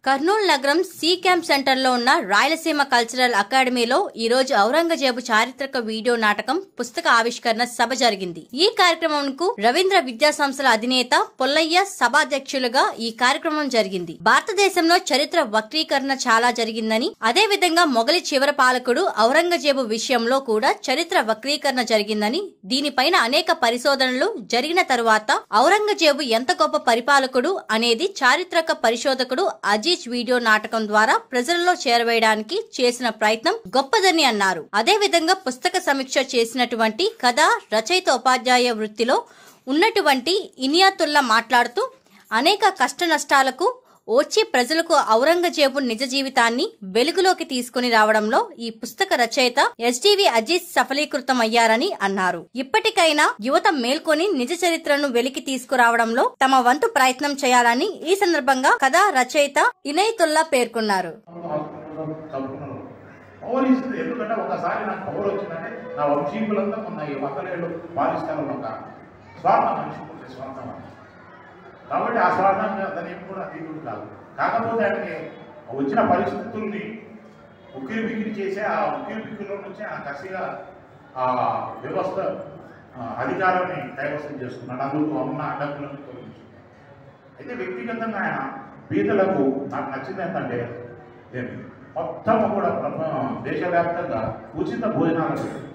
కర్నూలు నగరం C camp centre లో ఉన్న రాయలసీమ కల్చరల్ అకాడమీలో ఈ రోజు ఔరంగజేబు చారిత్రక వీడియో నాటకం పుస్తక ఆవిష్కరణ సభ జరిగింది ఈ కార్యక్రమంకు రవీంద్ర విద్యా సంస్థల అధినేత పొల్లయ్య సభాధ్యక్షులుగా ఈ కార్యక్రమం జరిగింది భారతదేశంలో చరిత్ర వక్రీకరణ చాలా జరిగిందని అదే విధంగా మొఘలి చివరి పాలకుడు ఔరంగజేబు విషయంలో కూడా చరిత్ర వక్రీకరణ జరిగిందని దీనిపైన అనేక పరిశోధనలు జరిగిన తరువాత ఔరంగజేబు ఎంత గొప్ప పరిపాలకుడు అనేది చారిత్రక పరిశోధకుడు అజీజ్ వీడియో నాటకం ద్వారా ప్రజల్లో చేరవేయడానికి చేసిన ప్రయత్నం గొప్పదని అన్నారు అదే విధంగా పుస్తక సమీక్ష చేసినటువంటి కథ రచయిత ఉపాధ్యాయ వృత్తిలో ఉన్నటువంటి ఇనియాతుల్లా మాట్లాడుతూ అనేక కష్ట నష్టాలకు ఓర్చి ప్రజలకు ఔరంగజేబు నిజ జీవితాన్ని వెలుగులోకి తీసుకుని రావడంలో ఈ పుస్తక రచయిత ఎస్డివి అజీజ్ సఫలీకృతం అయ్యారని అన్నారు ఇప్పటికైనా యువత మేల్కొని నిజ చరిత్రను వెలికి తీసుకురావడంలో తమ వంతు ప్రయత్నం చేయాలని ఈ సందర్భంగా కథా రచయిత ఇనయతుల్లా పేర్కొన్నారు చదువుకున్నారు పవర్ ఇస్తుంది ఎందుకంటే ఒకసారి నాకు పవర్ వచ్చిందంటే నా వంశీకులంతా మొన్న ఈ ఒక్కలేళ్ళు పాలిస్తాను ఒక స్వార్థం మనిషి ఉంటే స్వార్థం అని. కాబట్టి ఆ స్వార్థం అతను ఏం కూడా అతీతుడు కాదు కాకపోతే ఆయనకి వచ్చిన పరిస్థితుల్ని ఉక్కిరి బిక్కిరి చేసి ఆ ఉక్కిరి బిక్కిరిలో నుంచి ఆ కసిగా ఆ వ్యవస్థ ఆ, అధికారాన్ని కైవసం చేసుకున్నాడు అందుకు ఉన్న అడ్డంకులను తొలగించుకున్నాడు అయితే వ్యక్తిగతంగా ఆయన పీతలకు నాకు నచ్చింది ఏంటంటే ఏమి మొత్తం కూడా ప్రప- దేశవ్యాప్తంగా ఉచిత భోజనాలు పెట్టాడు.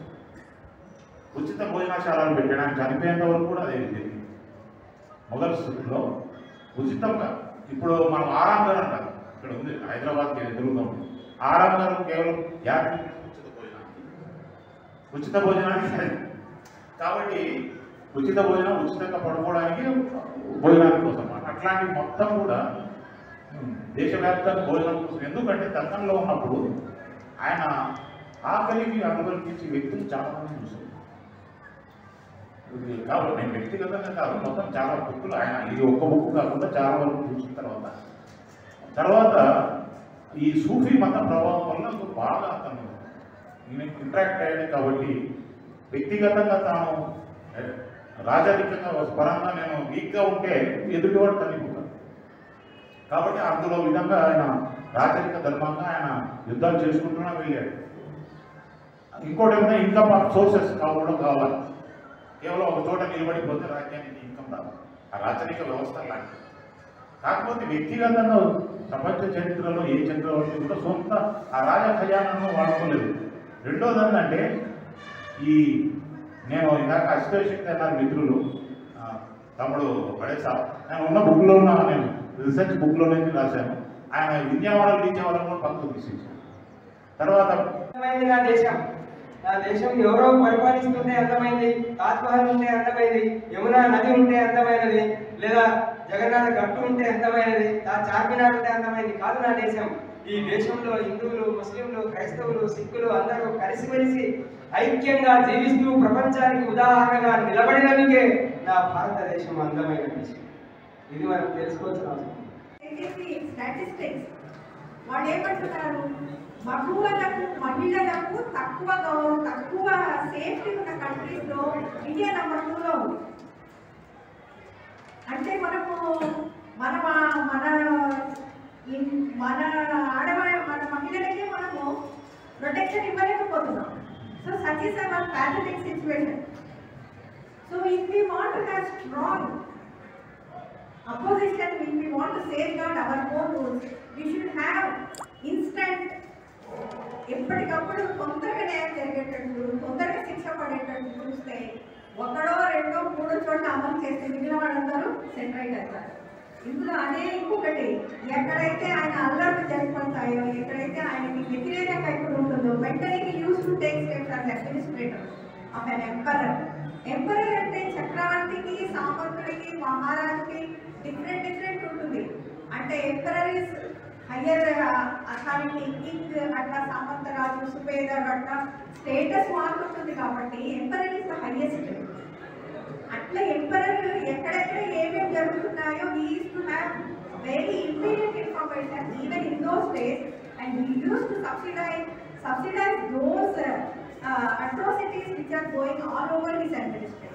ఉచిత భోజనశాలలు పెట్టడానికి చనిపోయేంత వరకు కూడా అదే జరిగింది మొఘల్ స్థితిలో ఉచితంగా ఇప్పుడు మనం ఆరాంగర్ అంటాం ఇక్కడ ఉంది హైదరాబాద్కి ఎదురుగా ఉంది ఆరాంగర్ కేవలం యాభై ఉచిత భోజనానికి ఉచిత భోజనానికి కాబట్టి ఉచిత భోజనం ఉచితంగా పడుకోవడానికి భోజనానికి కోసం అట్లాంటి మొత్తం కూడా ఉమ్, దేశవ్యాప్తంగా భోజనం కోసం ఎందుకంటే దక్కన్లో ఉన్నప్పుడు ఆయన ఆకలికి అనుభవించే వ్యక్తులు చాలా మంది చూశారు ఇది కాదు నేను వ్యక్తిగతంగా కాదు మొత్తం చాలా బుక్కులు ఆయన ఇది ఒక్క బుక్ కాకుండా చాలా వరకు చూసిన తర్వాత తర్వాత ఈ సూఫీ మత ప్రభావం వల్ల బాగా అతను ఇంటరాక్ట్ అయ్యాడు కాబట్టి వ్యక్తిగతంగా తాను ఏ, రాజరికంగా పరంగా నేను వీక్గా ఉంటే ఎదుటివాడు తల్లిపోతాడు కాబట్టి అందులో విధంగా ఆయన రాజరిక ధర్మంగా ఆయన యుద్ధాలు చేసుకుంటూనే వెళ్ళాడు ఇంకోటి ఏమైనా ఇన్కమ్ సోర్సెస్ కావడం కావాలి కేవలం ఒక చోట నిలబడిపోతే రాజ్యానికి ఇన్కమ్ రాదు ఆ రాజరిక వ్యవస్థ లాంటిది కాకపోతే వ్యక్తిగతంగా ప్రపంచ చరిత్రలో ఏ చక్రవర్తి కూడా సొంత ఆ రాజ ఖజానాను వాడుకోలేదు రెండోది ఏంటంటే ఈ నేను ఇందాక అసిస్టేషన్ అన్నారు మిత్రులు ఆ, తమ్ముడు పడేసా నేను ఉన్న బుక్లో ఉన్న నేను రీసెర్చ్ బుక్లో నుంచి రాశాను ఆయన విద్యావాడలు విద్యావాడలు కూడా పక్కకు తీసేసాను తర్వాత అందమైంది నా దేశం నా దేశం ఎవరో పరిపాలిస్తుంటే అందమైంది తాజ్మహల్ ఉంటే అందమైంది యమునా నది ఉంటే అందమైనది లేదా జగన్నాథ గట్టు ఉంటే అందమైనది ఆ చార్మినార్ ఉంటే అందమైంది కాదు నా దేశం ఈ దేశంలో హిందువులు ముస్లింలు క్రైస్తవులు సిక్కులు అందరూ కలిసిమెలిసి ఐక్యంగా జీవిస్తూ ప్రపంచానికి ఉదాహరణగా నిలబడినందుకే నా భారతదేశం అందమైన దేశం ఇది మనం తెలుసుకోవాల్సిన అవసరం స్టాటిస్టిక్స్ వాళ్ళు ఏమంటున్నారు మగువలకు మహిళలకు తక్కువ గౌరవం తక్కువ సేఫ్టీ ఉన్న కంట్రీస్ లో ఇండియా నెంబర్ టూలో ఉంది అంటే మనము మన మన ఇన్- మన ఆడవాళ్ళ మన మహిళలకే మనము ప్రొటెక్షన్ ఇవ్వలేకపోతున్నాం so such is our pathetic situation so if we want to have strong opposition if we want to safeguard our own rules we should have instant ఎప్పటికప్పుడు తొందరగా న్యాయం జరిగేటట్టు తొందరగా శిక్ష పడేటట్టు చూస్తే ఒకడో రెండో మూడో చోట్ల అమలు చేస్తే మిగిలిన వాళ్ళందరూ సెంట్రైట్ అవుతారు ఇందులో అదే ఇంకొకటి ఎక్కడైతే ఆయన అల్లర్లు జరిగిపోతాయో ఎక్కడైతే ఆయనకి వ్యతిరేకంగా ఎక్కడ ఉంటుందో వెంటనే used to take steps as administrator of an emperor emperor అంటే చక్రవర్తికి సామంతుడికి మహారాజుకి డిఫరెంట్ డిఫరెంట్ ఉంటుంది అంటే emperor is higher authority king అట్లా సామంతరాజు సుబేదర్ అట్లా స్టేటస్ మారుతుంటుంది కాబట్టి ఎంపరర్ ఇస్ ద హైయెస్ట్ అట్లా ఎంపరర్ ఎక్కడెక్కడ ఏమేమి జరుగుతున్నాయో is to have very immediate information even in those days and we used to subsidise subsidise those atrocities which are going all over his administration